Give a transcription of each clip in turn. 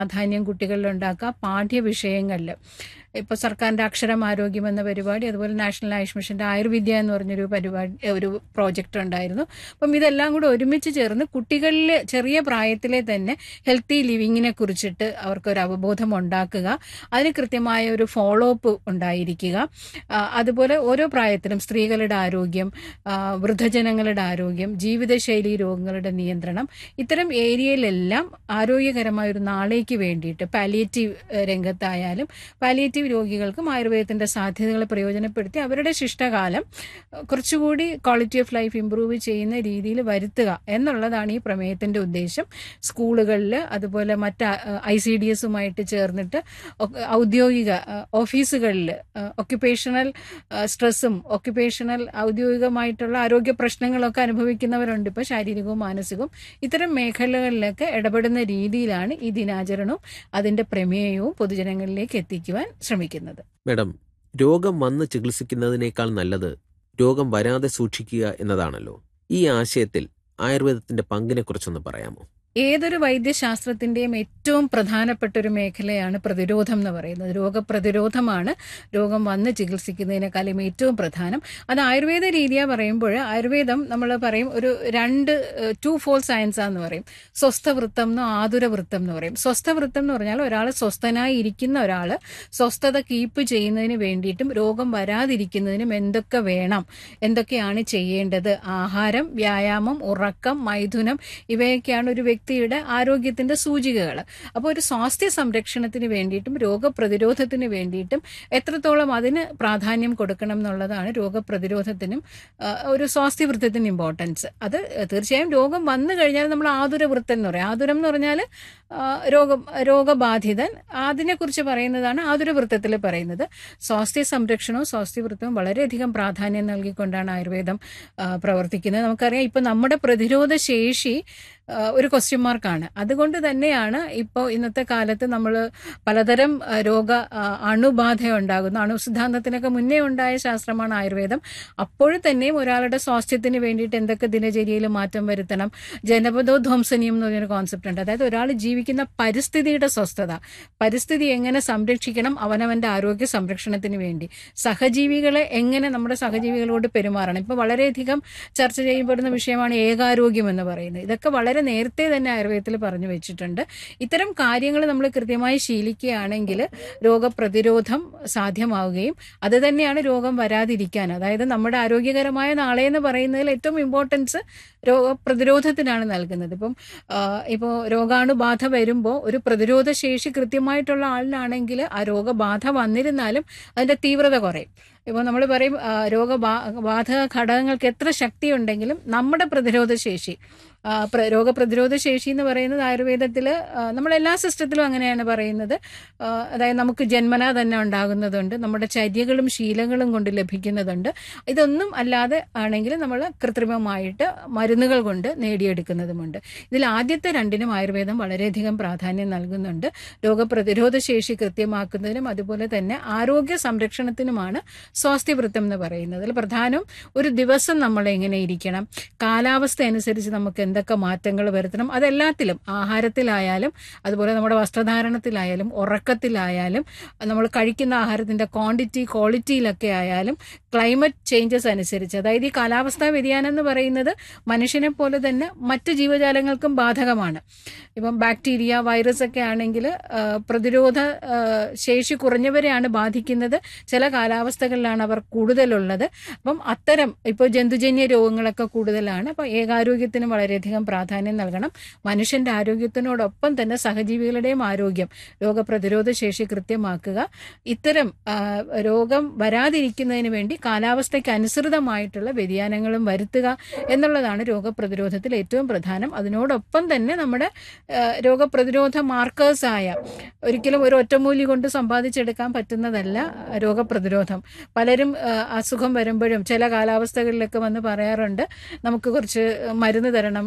പ്രാധാന്യം കുട്ടികളിൽ ഉണ്ടാക്കുക പാഠ്യവിഷയങ്ങളിൽ ഇപ്പോൾ സർക്കാരിൻ്റെ അക്ഷരം ആരോഗ്യം എന്ന പരിപാടി അതുപോലെ നാഷണൽ ആയുഷ് മിഷൻ്റെ ആയുർവിദ്യ എന്ന് പറഞ്ഞൊരു പരിപാടി ഒരു പ്രോജക്റ്റ് ഉണ്ടായിരുന്നു അപ്പം ഇതെല്ലാം കൂടെ ഒരുമിച്ച് ചേർന്ന് കുട്ടികളിൽ ചെറിയ പ്രായത്തിലെ തന്നെ ഹെൽത്തി ലിവിങ്ങിനെ കുറിച്ചിട്ട് അവർക്കൊരു അവബോധം ഉണ്ടാക്കുക അതിന് കൃത്യമായ ഒരു ഫോളോ അപ്പ് ഉണ്ടായിരിക്കുക ആ, അതുപോലെ ഓരോ പ്രായത്തിലും സ്ത്രീകളുടെ ആരോഗ്യം ആ, വൃദ്ധജനങ്ങളുടെ ആരോഗ്യം ജീവിതശൈലി രോഗങ്ങളുടെ നിയന്ത്രണം ഇത്തരം ഏരിയയിലെല്ലാം ആരോഗ്യകരമായ ഒരു നാളേക്ക് വേണ്ടിയിട്ട് പാലിയേറ്റീവ് രംഗത്തായാലും പാലിയേറ്റീവ് രോഗികൾക്കും ആയുർവേദത്തിന്റെ സാധ്യതകളെ പ്രയോജനപ്പെടുത്തി അവരുടെ ശിഷ്ടകാലം അഹ് കുറച്ചുകൂടി ക്വാളിറ്റി ഓഫ് ലൈഫ് ഇംപ്രൂവ് ചെയ്യുന്ന രീതിയിൽ വരുത്തുക എന്നുള്ളതാണ് ഈ പ്രമേയത്തിന്റെ ഉദ്ദേശം സ്കൂളുകളിൽ അതുപോലെ മറ്റ് ഐ സി ഡി എസുമായിട്ട് ചേർന്നിട്ട് ഒ- ഔദ്യോഗിക ഓഫീസുകളിൽ ഒക്യുപ്പേഷണൽ സ്ട്രെസ്സും ഒക്യുപ്പേഷണൽ ഔദ്യോഗികമായിട്ടുള്ള ആരോഗ്യ പ്രശ്നങ്ങളൊക്കെ അനുഭവിക്കുന്നവരുണ്ട് ഇപ്പോൾ ശാരീരികവും മാനസികവും ഇത്തരം മേഖലകളിലൊക്കെ ഇടപെടുന്ന രീതിയിലാണ് ഈ ദിനാചരണവും അതിന്റെ പ്രമേയവും പൊതുജനങ്ങളിലേക്ക് എത്തിക്കുവാൻ ശ്രമിക്കുന്നത് മേഡം രോഗം വന്ന് ചികിത്സിക്കുന്നതിനേക്കാൾ നല്ലത് രോഗം വരാതെ സൂക്ഷിക്കുക എന്നതാണല്ലോ ഈ ആശയത്തിൽ ആയുർവേദത്തിന്റെ പങ്കിനെക്കുറിച്ചൊന്ന് പറയാമോ ഏതൊരു വൈദ്യശാസ്ത്രത്തിന്റെയും ഏറ്റവും പ്രധാനപ്പെട്ട ഒരു മേഖലയാണ് പ്രതിരോധം എന്ന് പറയുന്നത് രോഗപ്രതിരോധമാണ് രോഗം വന്ന് ചികിത്സിക്കുന്നതിനേക്കാളും ഏറ്റവും പ്രധാനം അത് ആയുർവേദ രീതിയാ പറയുമ്പോൾ ആയുർവേദം നമ്മൾ പറയും ഒരു രണ്ട് ടു ഫോൾ സയൻസ് എന്ന് പറയും സ്വസ്ഥവൃത്തം എന്നോ ആതുരവൃത്തം എന്ന് പറയും സ്വസ്ഥവൃത്തം എന്ന് പറഞ്ഞാൽ ഒരാൾ സ്വസ്ഥനായി ഇരിക്കുന്ന ഒരാൾ സ്വസ്ഥത കീപ്പ് ചെയ്യുന്നതിന് വേണ്ടിയിട്ടും രോഗം വരാതിരിക്കുന്നതിനും എന്തൊക്കെ വേണം എന്തൊക്കെയാണ് ചെയ്യേണ്ടത് ആഹാരം വ്യായാമം ഉറക്കം മൈഥുനം ഇവയൊക്കെയാണ് ഒരു വ്യക്തിയുടെ ആരോഗ്യത്തിന്റെ സൂചികകൾ അപ്പോൾ ഒരു സ്വാസ്ഥ്യ സംരക്ഷണത്തിന് വേണ്ടിയിട്ടും രോഗപ്രതിരോധത്തിന് വേണ്ടിയിട്ടും എത്രത്തോളം അതിന് പ്രാധാന്യം കൊടുക്കണം എന്നുള്ളതാണ് രോഗപ്രതിരോധത്തിനും ആ, ഒരു സ്വാസ്ഥ്യവൃത്തത്തിന് ഇമ്പോർട്ടൻസ് അത് തീർച്ചയായും രോഗം വന്നു കഴിഞ്ഞാൽ നമ്മൾ ആതുരവൃത്തം എന്ന് പറയും ആതുരം എന്ന് പറഞ്ഞാൽ ആ, രോഗം രോഗബാധിതൻ അതിനെക്കുറിച്ച് പറയുന്നതാണ് ആതുരവൃത്തത്തിൽ പറയുന്നത് സ്വാസ്ഥ്യ സംരക്ഷണവും സ്വാസ്ഥ്യവൃത്തവും വളരെയധികം പ്രാധാന്യം നൽകിക്കൊണ്ടാണ് ആയുർവേദം ആ, പ്രവർത്തിക്കുന്നത് നമുക്കറിയാം ഇപ്പം നമ്മുടെ പ്രതിരോധ ശേഷി ആ, ഒരു ക്വസ്റ്റ്യൻ മാർക്കാണ് അതുകൊണ്ട് തന്നെയാണ് ഇപ്പോൾ ഇന്നത്തെ കാലത്ത് നമ്മൾ പലതരം ആ, രോഗ ആ, അണുബാധ ഉണ്ടാകുന്നു അണുസിദ്ധാന്തത്തിനൊക്കെ മുന്നേ ഉണ്ടായ ശാസ്ത്രമാണ് ആയുർവേദം അപ്പോൾ തന്നെയും ഒരാളുടെ സ്വാസ്ഥ്യത്തിന് വേണ്ടിയിട്ട് എന്തൊക്കെ ദിനചര്യയിൽ മാറ്റം വരുത്തണം ജനപദോധ്വംസനീയം എന്ന് പറഞ്ഞൊരു കോൺസെപ്റ്റ് ഉണ്ട് അതായത് ഒരാൾ ജീവിക്കുന്ന പരിസ്ഥിതിയുടെ സ്വസ്ഥത പരിസ്ഥിതി എങ്ങനെ സംരക്ഷിക്കണം അവനവന്റെ ആരോഗ്യ സംരക്ഷണത്തിന് വേണ്ടി സഹജീവികളെ എങ്ങനെ നമ്മുടെ സഹജീവികളോട് പെരുമാറണം ഇപ്പൊ വളരെയധികം ചർച്ച ചെയ്യപ്പെടുന്ന വിഷയമാണ് ഏകാരോഗ്യം എന്ന് പറയുന്നത് ഇതൊക്കെ വളരെ നേരത്തെ തന്നെ ആയുർവേദത്തിൽ പറഞ്ഞു വെച്ചിട്ടുണ്ട് ഇത്തരം കാര്യങ്ങൾ നമ്മൾ കൃത്യമായി ശീലിക്കുകയാണെങ്കിൽ രോഗപ്രതിരോധം സാധ്യമാവുകയും അത് തന്നെയാണ് രോഗം വരാതിരിക്കാൻ അതായത് നമ്മുടെ ആരോഗ്യകരമായ നാളെ എന്ന് പറയുന്നതിൽ ഏറ്റവും ഇമ്പോർട്ടൻസ് രോഗപ്രതിരോധത്തിനാണ് നൽകുന്നത് ഇപ്പം ഇപ്പോൾ രോഗാണുബാധ വരുമ്പോൾ ഒരു പ്രതിരോധ ശേഷി കൃത്യമായിട്ടുള്ള ആളിനാണെങ്കിൽ ആ രോഗബാധ വന്നിരുന്നാലും അതിന്റെ തീവ്രത കുറയും ഇപ്പോൾ നമ്മൾ പറയും ആ, രോഗബാ ബാധ ഘടകങ്ങൾക്ക് എത്ര ശക്തിയുണ്ടെങ്കിലും നമ്മുടെ പ്രതിരോധ ശേഷി ആ, പ്ര- രോഗപ്രതിരോധ ശേഷി എന്ന് പറയുന്നത് ആയുർവേദത്തിൽ നമ്മൾ എല്ലാ സിസ്റ്റത്തിലും അങ്ങനെയാണ് പറയുന്നത് ആ, അതായത് നമുക്ക് ജന്മനാ തന്നെ ഉണ്ടാകുന്നതുണ്ട് നമ്മുടെ ചര്യകളും ശീലങ്ങളും കൊണ്ട് ലഭിക്കുന്നതുണ്ട് ഇതൊന്നും അല്ലാതെ ആണെങ്കിൽ നമ്മൾ കൃത്രിമമായിട്ട് മരുന്നുകൾ കൊണ്ട് നേടിയെടുക്കുന്നതുമുണ്ട് ഇതിൽ ആദ്യത്തെ രണ്ടിനും ആയുർവേദം വളരെയധികം പ്രാധാന്യം നൽകുന്നുണ്ട് രോഗപ്രതിരോധ ശേഷി കൃത്യമാക്കുന്നതിനും അതുപോലെ തന്നെ ആരോഗ്യ സംരക്ഷണത്തിനുമാണ് സ്വാസ്ഥ്യവൃത്തം എന്ന് പറയുന്നത് അതിൽ പ്രധാനം ഒരു ദിവസം നമ്മൾ എങ്ങനെ ഇരിക്കണം കാലാവസ്ഥ അനുസരിച്ച് നമുക്ക് എന്തൊക്കെ മാറ്റങ്ങൾ വരുത്തണം അതെല്ലാത്തിലും ആഹാരത്തിലായാലും അതുപോലെ നമ്മുടെ വസ്ത്രധാരണത്തിലായാലും ഉറക്കത്തിലായാലും നമ്മൾ കഴിക്കുന്ന ആഹാരത്തിന്റെ ക്വാണ്ടിറ്റി ക്വാളിറ്റിയിലൊക്കെ ആയാലും ക്ലൈമറ്റ് ചേഞ്ചസ് അനുസരിച്ച് അതായത് ഈ കാലാവസ്ഥാ വ്യതിയാനം എന്ന് പറയുന്നത് മനുഷ്യനെ പോലെ തന്നെ മറ്റ് ജീവജാലങ്ങൾക്കും ബാധകമാണ് ഇപ്പം ബാക്ടീരിയ വൈറസ് ഒക്കെ ആണെങ്കിൽ പ്രതിരോധ ആ, ശേഷി കുറഞ്ഞവരെയാണ് ബാധിക്കുന്നത് ചില കാലാവസ്ഥകളിലാണ് അവർ കൂടുതലുള്ളത് അപ്പം അത്തരം ഇപ്പോൾ ജന്തുജന്യ രോഗങ്ങളൊക്കെ കൂടുതലാണ് അപ്പം ഏകാരോഗ്യത്തിന് വളരെയധികം പ്രാധാന്യം നൽകണം മനുഷ്യന്റെ ആരോഗ്യത്തിനോടൊപ്പം തന്നെ സഹജീവികളുടെയും ആരോഗ്യം രോഗപ്രതിരോധ ശേഷി കൃത്യമാക്കുക ഇത്തരം ആ, രോഗം വരാതിരിക്കുന്നതിന് വേണ്ടി കാലാവസ്ഥയ്ക്ക് അനുസൃതമായിട്ടുള്ള വ്യതിയാനങ്ങളും വരുത്തുക എന്നുള്ളതാണ് രോഗപ്രതിരോധത്തിൽ ഏറ്റവും പ്രധാനം അതിനോടൊപ്പം തന്നെ നമ്മുടെ ആ, രോഗപ്രതിരോധ മാർക്കേഴ്സായ ഒരിക്കലും ഒരു ഒറ്റമൂലി കൊണ്ട് സമ്പാദിച്ചെടുക്കാൻ പറ്റുന്നതല്ല രോഗപ്രതിരോധം പലരും ആ, അസുഖം വരുമ്പോഴും ചില കാലാവസ്ഥകളിലൊക്കെ വന്ന് പറയാറുണ്ട് നമുക്ക് കുറച്ച് മരുന്ന് തരണം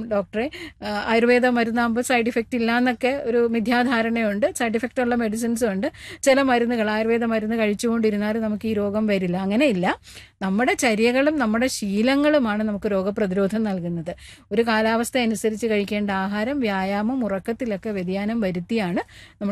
ഡോക്ടറെ ആ, ആയുർവേദ മരുന്നാകുമ്പോൾ സൈഡ് ഇഫക്റ്റ് ഇല്ല എന്നൊക്കെ ഒരു മിഥ്യാധാരണയുണ്ട് സൈഡ് ഇഫക്റ്റ് ഉള്ള മെഡിസിൻസും ഉണ്ട് ചില മരുന്നുകൾ ആയുർവേദ മരുന്ന് കഴിച്ചുകൊണ്ടിരുന്നാൽ നമുക്ക് ഈ രോഗം വരില്ല അങ്ങനെയില്ല നമ്മുടെ ചര്യകളും നമ്മുടെ ശീലങ്ങളുമാണ് നമുക്ക് രോഗപ്രതിരോധം നൽകുന്നത് ഒരു കാലാവസ്ഥ അനുസരിച്ച് കഴിക്കേണ്ട ആഹാരം വ്യായാമം ഉറക്കത്തിലൊക്കെ വ്യതിയാനം വരുത്തിയാണ് നമ്മൾ